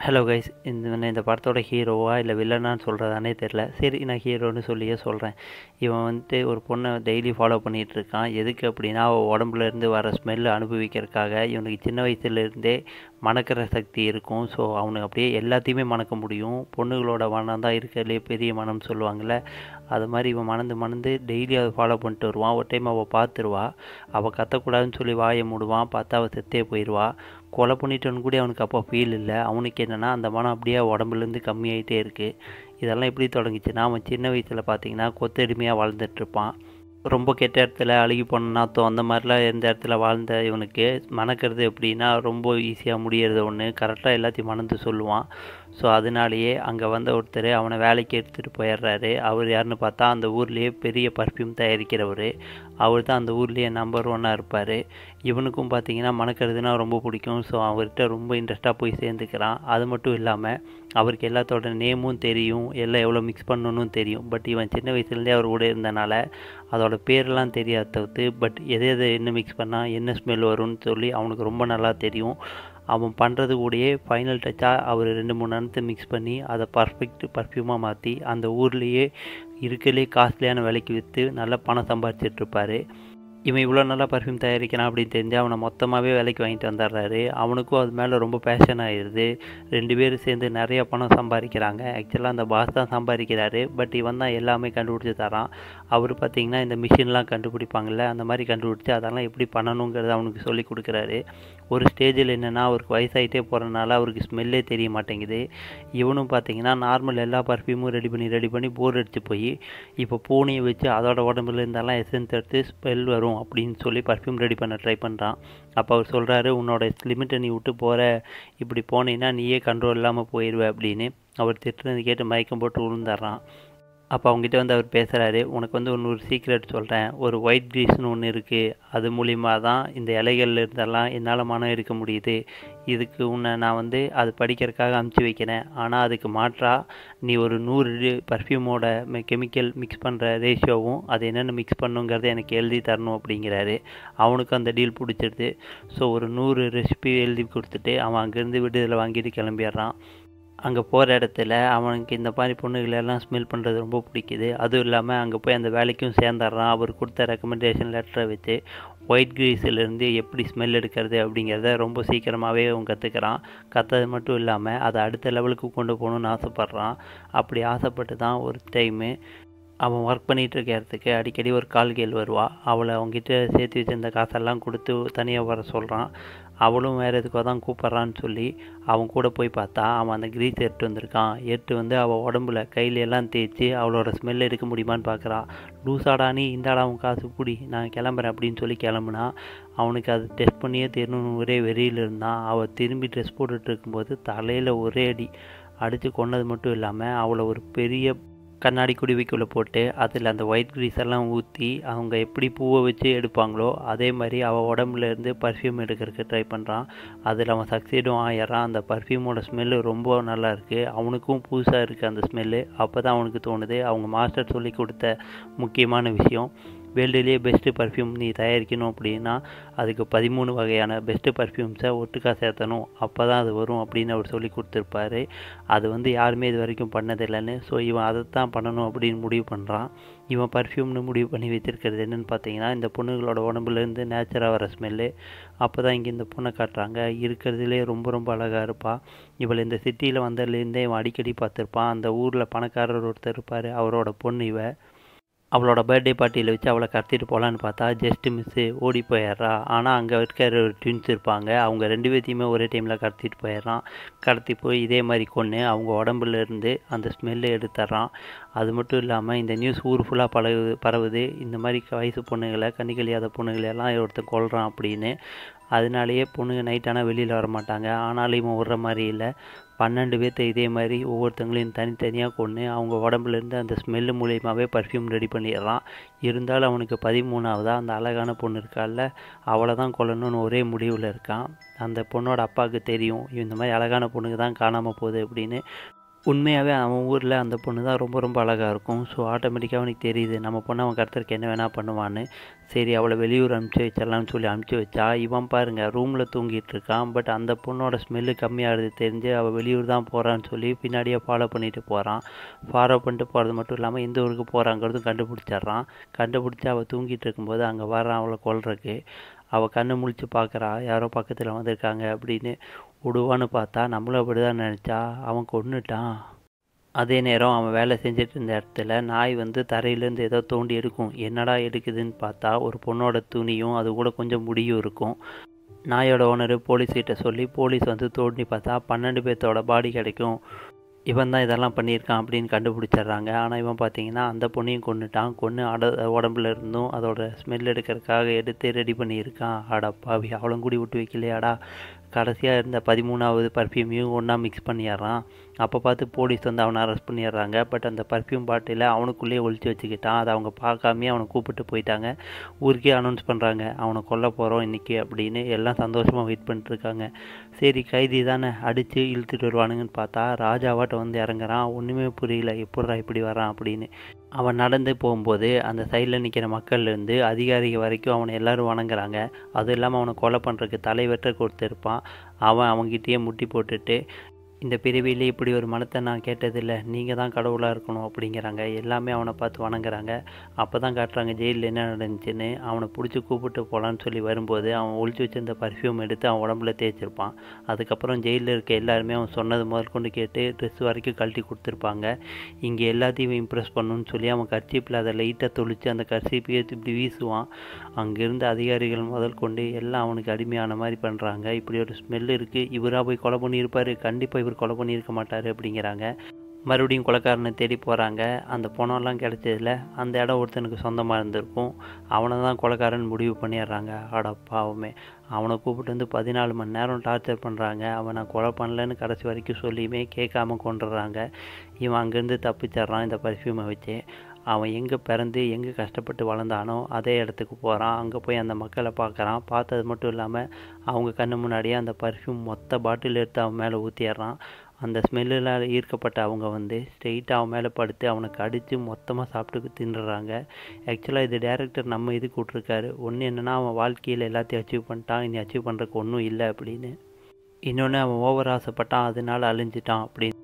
hello guys இந்த நான் இந்த படத்தோட ஹீரோவா இல்லை வில்லனான்னு சொல்கிறதானே தெரில சரி நான் ஹீரோன்னு சொல்லியே சொல்கிறேன் இவன் வந்துட்டு ஒரு பொண்ணை டெய்லி ஃபாலோ பண்ணிகிட்டு இருக்கான் எதுக்கு அப்படின்னா அவள் உடம்புல இருந்து வர ஸ்மெல் அனுபவிக்கிறதுக்காக இவனுக்கு சின்ன வயசுலேருந்தே மணக்கிற சக்தி இருக்கும் ஸோ அவனுக்கு அப்படியே எல்லாத்தையுமே மணக்க முடியும் பொண்ணுகளோட மனம் தான் இருக்கிறதுலே பெரிய மனம்னு சொல்லுவாங்கள்ல அது மாதிரி இவன் மணந்து மணந்து டெய்லி அதை ஃபாலோ பண்ணிட்டு வருவான் ஒரு டைம் அவள் பார்த்துருவா அவள் கத்தக்கூடாதுன்னு சொல்லி வாயை மூடுவான் பார்த்தா அவள் செத்தே போயிடுவா கொலை பண்ணிட்டோன்னு கூட அவனுக்கு அப்போ ஃபீல் இல்லை அவனுக்கு என்னென்னா அந்த மனம் அப்படியே உடம்புலேருந்து கம்மியாயிட்டே இருக்குது இதெல்லாம் எப்படி தொடங்குச்சுன்னா அவன் சின்ன வயசில் பார்த்தீங்கன்னா கொத்தடிமையாக வாழ்ந்துட்டுருப்பான் ரொம்ப கெட்ட இடத்துல அழுகி போன நாத்தம் அந்த மாதிரிலாம் எந்த இடத்துல வாழ்ந்த இவனுக்கு மணக்கிறது எப்படின்னா ரொம்ப ஈஸியாக முடியறது ஒன்று கரெக்டாக எல்லாத்தையும் மணந்து சொல்லுவான் ஸோ அதனாலேயே அங்கே வந்த ஒருத்தர் அவனை வேலைக்கு எடுத்துகிட்டு போயிடுறாரு அவர் யாருன்னு பார்த்தா அந்த ஊர்லேயே பெரிய பர்ஃப்யூம் தயாரிக்கிறவர் அவர் தான் அந்த ஊர்லேயே நம்பர் ஒன்னாக இருப்பார் இவனுக்கும் பார்த்தீங்கன்னா மணக்கிறதுனா ரொம்ப பிடிக்கும் ஸோ அவர்கிட்ட ரொம்ப இன்ட்ரெஸ்ட்டாக போய் சேர்ந்துக்கிறான் அது மட்டும் இல்லாமல் அவருக்கு எல்லாத்தோட நேமும் தெரியும் எல்லாம் எவ்வளோ மிக்ஸ் பண்ணணும்னு தெரியும் பட் இவன் சின்ன வயசுலேருந்தே அவர் கூட இருந்தனால அதோட பேர்லாம் தெரியாத தவிர்த்து பட் எதை எதை என்ன மிக்ஸ் பண்ணால் என்ன ஸ்மெல் வரும்னு சொல்லி அவனுக்கு ரொம்ப நல்லா தெரியும் அவன் பண்ணுறது கூடயே ஃபைனல் டச்சாக அவர் ரெண்டு மூணு நேரத்தை மிக்ஸ் பண்ணி அதை பர்ஃபெக்ட் பர்ஃப்யூமாக மாற்றி அந்த ஊர்லேயே இருக்கலே காஸ்ட்லியான விலைக்கு விற்று நல்ல பணம் சம்பாதிச்சிட்ருப்பார் இவன் இவ்வளோ நல்லா பர்ஃப்யூம் தயாரிக்கிறான் அப்படின்னு தெரிஞ்சு அவனை மொத்தமாகவே விலைக்கு வாங்கிட்டு வந்துடுறாரு அவனுக்கும் அது மேலே ரொம்ப பேஷன் ஆயிடுது ரெண்டு பேரும் சேர்ந்து நிறைய பணம் சம்பாதிக்கிறாங்க ஆக்சுவலாக அந்த பாஸ் தான் சம்பாதிக்கிறாரு பட் இவன் தான் எல்லாமே கண்டுபிடிச்சி தரான் அவர் பார்த்திங்கன்னா இந்த மிஷின்லாம் கண்டுபிடிப்பாங்கள்ல அந்த மாதிரி கண்டுபிடிச்சி அதெல்லாம் எப்படி பண்ணணுங்கிறத அவனுக்கு சொல்லி கொடுக்குறாரு ஒரு ஸ்டேஜில் என்னென்னா அவருக்கு வயசாகிட்டே போகிறனால அவருக்கு ஸ்மெல்லே தெரிய மாட்டேங்குது இவனும் பார்த்தீங்கன்னா நார்மல் எல்லா பர்ஃப்யூமும் ரெடி பண்ணி ரெடி பண்ணி போர் அடித்து போய் இப்போ பூனையை வச்சு அதோட உடம்புல இருந்தெல்லாம் எசன்ஸ் எடுத்து ஸ்மெல் வரும் அப்படின்னு சொல்லி பர்ஃப்யூம் ரெடி பண்ண ட்ரை பண்ணுறான் அப்போ அவர் சொல்கிறாரு உன்னோட லிமிட்டை நீ விட்டு போகிற இப்படி போனீங்கன்னா நீயே கண்ட்ரோல் இல்லாமல் போயிடுவ அப்படின்னு அவர் திட்டுறது கேட்டு மயக்கம் போட்டு விழுந்துடுறான் அப்போ அவங்ககிட்ட வந்து அவர் பேசுகிறாரு உனக்கு வந்து ஒன்று ஒரு சீக்ரெட் சொல்கிறேன் ஒரு ஒயிட் க்ரீஸ்னு ஒன்று இருக்குது அது மூலிமா தான் இந்த இலைகள்ல இருந்தெல்லாம் என்னால் மனம் எடுக்க முடியுது இதுக்கு உன்னை நான் வந்து அது படிக்கிறதுக்காக அமுச்சு வைக்கிறேன் ஆனால் அதுக்கு மாற்றாக நீ ஒரு நூறு பர்ஃப்யூமோட கெமிக்கல் மிக்ஸ் பண்ணுற ரேஷியோவும் அது என்னென்ன மிக்ஸ் பண்ணுங்கிறத எனக்கு எழுதி தரணும் அப்படிங்கிறாரு அவனுக்கு அந்த டீல் பிடிச்சிடுது ஸோ ஒரு நூறு ரெசிபி எழுதி கொடுத்துட்டு அவன் அங்கேருந்து விடுதலை வாங்கிட்டு கிளம்பிடுறான் அங்கே போகிற இடத்துல அவனுக்கு இந்த மாதிரி பொண்ணுகளெல்லாம் ஸ்மெல் பண்ணுறது ரொம்ப பிடிக்குது அதுவும் இல்லாமல் அங்கே போய் அந்த வேலைக்கும் சேர்ந்துடுறான் அவர் கொடுத்த ரெக்கமெண்டேஷன் லெட்டரை வச்சு ஒயிட் க்ரீஸிலேருந்து எப்படி ஸ்மெல் எடுக்கிறது அப்படிங்கிறத ரொம்ப சீக்கிரமாகவே அவன் கற்றுக்கிறான் கற்றது மட்டும் இல்லாமல் அதை அடுத்த லெவலுக்கு கொண்டு போகணுன்னு ஆசைப்பட்றான் அப்படி ஆசைப்பட்டு தான் ஒரு டைமு அவன் ஒர்க் பண்ணிகிட்டு இருக்க இடத்துக்கு அடிக்கடி ஒரு கால் கேள் வருவா அவளை அவங்ககிட்ட சேர்த்து வச்சிருந்த காசெல்லாம் கொடுத்து தனியாக வர சொல்கிறான் அவளும் வேறு எதுக்கோ தான் கூப்பிட்றான்னு சொல்லி அவன் கூட போய் பார்த்தா அவன் அந்த கிரீஸ் எடுத்து வந்திருக்கான் எடுத்து வந்து அவள் உடம்புல கையில எல்லாம் தேய்ச்சி அவளோட ஸ்மெல் எடுக்க முடியுமான்னு பார்க்குறான் லூசாடா நீ இந்தாடா அவன் காசு பிடி நான் கிளம்புறேன் அப்படின்னு சொல்லி கிளம்புனா அவனுக்கு அது டெஸ்ட் பண்ணியே தெரியணும்னு ஒரே வெறியில் இருந்தான் அவள் திரும்பி ட்ரெஸ் போட்டுட்டு இருக்கும்போது தலையில் ஒரே அடி அடித்து கொன்னது மட்டும் இல்லாமல் அவளை ஒரு பெரிய கண்ணாடி குடுவைக்குள்ளே போட்டு அதில் அந்த ஒயிட் க்ரீஸ் எல்லாம் ஊற்றி அவங்க எப்படி பூவை வச்சு எடுப்பாங்களோ அதே மாதிரி அவள் உடம்புல இருந்து பர்ஃப்யூம் எடுக்கிறதுக்கு ட்ரை பண்ணுறான் அதில் அவன் சக்சீடும் ஆயிடுறான் அந்த பர்ஃப்யூமோட ஸ்மெல்லு ரொம்ப நல்லா இருக்குது அவனுக்கும் புதுசாக இருக்குது அந்த ஸ்மெல்லு அப்போ தான் அவனுக்கு தோணுது அவங்க மாஸ்டர் சொல்லி கொடுத்த முக்கியமான விஷயம் வேர்ல்டுலேயே பெஸ்ட்டு பர்ஃப்யூம் நீ தயாரிக்கணும் அப்படின்னா அதுக்கு பதிமூணு வகையான பெஸ்ட்டு பர்ஃப்யூம்ஸை ஒட்டுக்கா சேர்த்தணும் அப்போ தான் அது வரும் அப்படின்னு அவர் சொல்லி கொடுத்துருப்பாரு அது வந்து யாருமே இது வரைக்கும் பண்ணதில்லைன்னு ஸோ இவன் அதை தான் பண்ணணும் அப்படின்னு முடிவு பண்ணுறான் இவன் பர்ஃப்யூம்னு முடிவு பண்ணி வச்சுருக்கிறது என்னென்னு பார்த்தீங்கன்னா இந்த பொண்ணுகளோட உடம்புலேருந்து நேச்சராக வர ஸ்மெல்லு அப்போ தான் இங்கே இந்த பொண்ணை காட்டுறாங்க இருக்கிறதுலே ரொம்ப ரொம்ப அழகாக இருப்பாள் இவள் இந்த சிட்டியில் வந்ததுலேருந்தே இவன் அடிக்கடி பார்த்துருப்பான் அந்த ஊரில் பணக்காரர் ஒருத்தர் இருப்பார் அவரோட பொண்ணு இவ அவளோட பர்த்டே பார்ட்டியில் வச்சு அவளை கடத்திட்டு போகலான்னு பார்த்தா ஜஸ்ட் மிஸ்ஸு ஓடி போயிடுறா ஆனால் அங்கே இருக்கிற ட்வின்ஸ் இருப்பாங்க அவங்க ரெண்டு பேர்த்தையுமே ஒரே டைமில் கடத்திட்டு போயிடுறான் கடத்தி போய் இதே மாதிரி கொன்று அவங்க உடம்புல இருந்து அந்த ஸ்மெல்லை எடுத்துட்றான் அது மட்டும் இல்லாமல் இந்த நியூஸ் ஊர் ஃபுல்லாக பரவுது பரவுது இந்த மாதிரி வயசு பொண்ணுங்களை கண்ணி கழியாத பொண்ணுகளெல்லாம் ஒருத்தன் கொள்கிறான் அப்படின்னு அதனாலேயே பொண்ணுங்க நைட்டானால் வெளியில் வர மாட்டாங்க ஆனாலும் இவன் விடுற மாதிரி இல்லை பன்னெண்டு பேர்த்த இதே மாதிரி ஒவ்வொருத்தங்களையும் தனித்தனியாக கொண்டு அவங்க உடம்புலேருந்து அந்த ஸ்மெல்லு மூலியமாகவே பர்ஃப்யூம் ரெடி பண்ணிடுறான் இருந்தாலும் அவனுக்கு பதிமூணாவதாக அந்த அழகான பொண்ணு இருக்கால அவளை தான் கொல்லணும்னு ஒரே முடிவில் இருக்கான் அந்த பொண்ணோட அப்பாவுக்கு தெரியும் இந்த மாதிரி அழகான பொண்ணுக்கு தான் காணாமல் போகுது அப்படின்னு உண்மையாகவே அவன் ஊரில் அந்த பொண்ணு தான் ரொம்ப ரொம்ப அழகாக இருக்கும் ஸோ ஆட்டோமேட்டிக்காக அவனுக்கு தெரியுது நம்ம பொண்ணு அவன் கடத்துறதுக்கு என்ன வேணால் பண்ணுவான்னு சரி அவளை வெளியூர் அனுப்பிச்சி வச்சிடலாம்னு சொல்லி அனுப்பிச்சி வச்சா இவன் பாருங்க ரூமில் தூங்கிட்டு இருக்கான் பட் அந்த பொண்ணோட ஸ்மெல்லு கம்மியாகிறது தெரிஞ்சு அவள் வெளியூர் தான் போகிறான்னு சொல்லி பின்னாடியே ஃபாலோ பண்ணிட்டு போகிறான் ஃபாலோ பண்ணிட்டு போகிறது மட்டும் இல்லாமல் எந்த ஊருக்கு போகிறாங்கிறதும் கண்டுபிடிச்சிட்றான் கண்டுபிடிச்சி அவள் தூங்கிட்டு இருக்கும்போது அங்கே வரான் அவளை கொல்றதுக்கு அவள் கண்ணு முழிச்சு பார்க்குறா யாரோ பக்கத்தில் வந்திருக்காங்க அப்படின்னு விடுவான்னு பார்த்தா நம்மளும் அப்படி தான் நினச்சா அவன் கொன்னுட்டான் அதே நேரம் அவன் வேலை செஞ்சுட்டு இருந்த இடத்துல நாய் வந்து தரையிலேருந்து ஏதோ தோண்டி எடுக்கும் என்னடா எடுக்குதுன்னு பார்த்தா ஒரு பொண்ணோட துணியும் அது கூட கொஞ்சம் முடியும் இருக்கும் நாயோட ஓனரு போலீஸ்கிட்ட சொல்லி போலீஸ் வந்து தோண்டி பார்த்தா பன்னெண்டு பேர்த்தோட பாடி கிடைக்கும் இவன் தான் இதெல்லாம் பண்ணியிருக்கான் அப்படின்னு கண்டுபிடிச்சிடுறாங்க ஆனால் இவன் பார்த்தீங்கன்னா அந்த பொண்ணையும் கொண்டுட்டான் கொன்று அட உடம்புல இருந்தும் அதோட ஸ்மெல் எடுக்கிறதுக்காக எடுத்து ரெடி பண்ணியிருக்கான் அடப்பாவி அவளும் கூடி விட்டு வைக்கலையாடா கடைசியாக இருந்த பதிமூணாவது பர்ஃப்யூமையும் ஒன்றா மிக்ஸ் பண்ணிடுறான் அப்போ பார்த்து போலீஸ் வந்து அவனை அரெஸ்ட் பண்ணிடுறாங்க பட் அந்த பர்ஃப்யூம் பாட்டிலை அவனுக்குள்ளேயே ஒழிச்சு வச்சுக்கிட்டான் அதை அவங்க பார்க்காமே அவனை கூப்பிட்டு போயிட்டாங்க ஊருக்கே அனௌன்ஸ் பண்ணுறாங்க அவனை கொல்ல போகிறோம் இன்றைக்கி அப்படின்னு எல்லாம் சந்தோஷமாக வெயிட் பண்ணிட்டுருக்காங்க சரி கைதி தானே அடித்து இழுத்துட்டு வருவானுங்கன்னு பார்த்தா ராஜாவாட்ட வந்து இறங்குறான் ஒன்றுமே புரியல எப்பட்றா இப்படி வரான் அப்படின்னு அவன் நடந்து போகும்போது அந்த சைடில் நிற்கிற மக்கள்லேருந்து அதிகாரிகள் வரைக்கும் அவனை எல்லாரும் வணங்குறாங்க அதுவும் இல்லாமல் அவனை கொலை பண்ணுறதுக்கு தலைவெற்ற கொடுத்துருப்பான் அவன் அவங்ககிட்டயே முட்டி போட்டுட்டு இந்த பிறவியிலே இப்படி ஒரு மனத்தை நான் கேட்டதில்லை நீங்கள் தான் கடவுளாக இருக்கணும் அப்படிங்கிறாங்க எல்லாமே அவனை பார்த்து வணங்குறாங்க அப்போ தான் காட்டுறாங்க ஜெயிலில் என்ன நடந்துச்சுன்னு அவனை பிடிச்சி கூப்பிட்டு போகலான்னு சொல்லி வரும்போது அவன் ஒழிச்சு வச்சிருந்த பர்ஃப்யூம் எடுத்து அவன் உடம்புல தேய்ச்சிருப்பான் அதுக்கப்புறம் ஜெயிலில் இருக்க எல்லாருமே அவன் சொன்னது முதல் கொண்டு கேட்டு ட்ரெஸ் வரைக்கும் கழட்டி கொடுத்துருப்பாங்க இங்கே எல்லாத்தையும் இம்ப்ரெஸ் பண்ணணும்னு சொல்லி அவன் கர்ச்சீப்பில் அதை லைட்டாக தொளிச்சு அந்த கர்ச்சீப்பையே இப்படி வீசுவான் அங்கேருந்து அதிகாரிகள் முதல் கொண்டு எல்லாம் அவனுக்கு அடிமையான மாதிரி பண்ணுறாங்க இப்படி ஒரு ஸ்மெல் இருக்குது இவராக போய் கொலை பண்ணியிருப்பார் கண்டிப்பாக இவர் கொலை பண்ணியிருக்க மாட்டார் அப்படிங்கிறாங்க மறுபடியும் கொலைக்காரனை தேடி போகிறாங்க அந்த பணம்லாம் கிடைச்சதில் அந்த இடம் ஒருத்தனுக்கு சொந்தமாக இருந்திருக்கும் அவனை தான் கொலைக்காரன் முடிவு பண்ணிடுறாங்க அட பாவமே அவனை கூப்பிட்டு வந்து பதினாலு மணி நேரம் டார்ச்சர் பண்ணுறாங்க அவன் நான் கொலை பண்ணலன்னு கடைசி வரைக்கும் சொல்லியுமே கேட்காம கொண்டுடுறாங்க இவன் அங்கேருந்து தப்பிச்சிட்றான் இந்த பர்ஃப்யூமை வச்சு அவன் எங்கே பிறந்து எங்கே கஷ்டப்பட்டு வளர்ந்தானோ அதே இடத்துக்கு போகிறான் அங்கே போய் அந்த மக்களை பார்க்குறான் பார்த்தது மட்டும் இல்லாமல் அவங்க கண்ணு முன்னாடியே அந்த பர்ஃப்யூம் மொத்த பாட்டில் எடுத்து அவன் மேலே ஊற்றிடுறான் அந்த ஸ்மெல்லில் ஈர்க்கப்பட்ட அவங்க வந்து ஸ்ட்ரெயிட்டாக அவன் மேலே படுத்து அவனுக்கு அடித்து மொத்தமாக சாப்பிட்டு தின்னுறாங்க ஆக்சுவலாக இது டேரக்டர் நம்ம இதுக்கு விட்ருக்காரு ஒன்று என்னென்னா அவன் வாழ்க்கையில் எல்லாத்தையும் அச்சீவ் பண்ணிட்டான் இனி அச்சீவ் பண்ணுறதுக்கு ஒன்றும் இல்லை அப்படின்னு இன்னொன்று அவன் ஓவர் ஆசைப்பட்டான் அதனால அழிஞ்சிட்டான் அப்படின்னு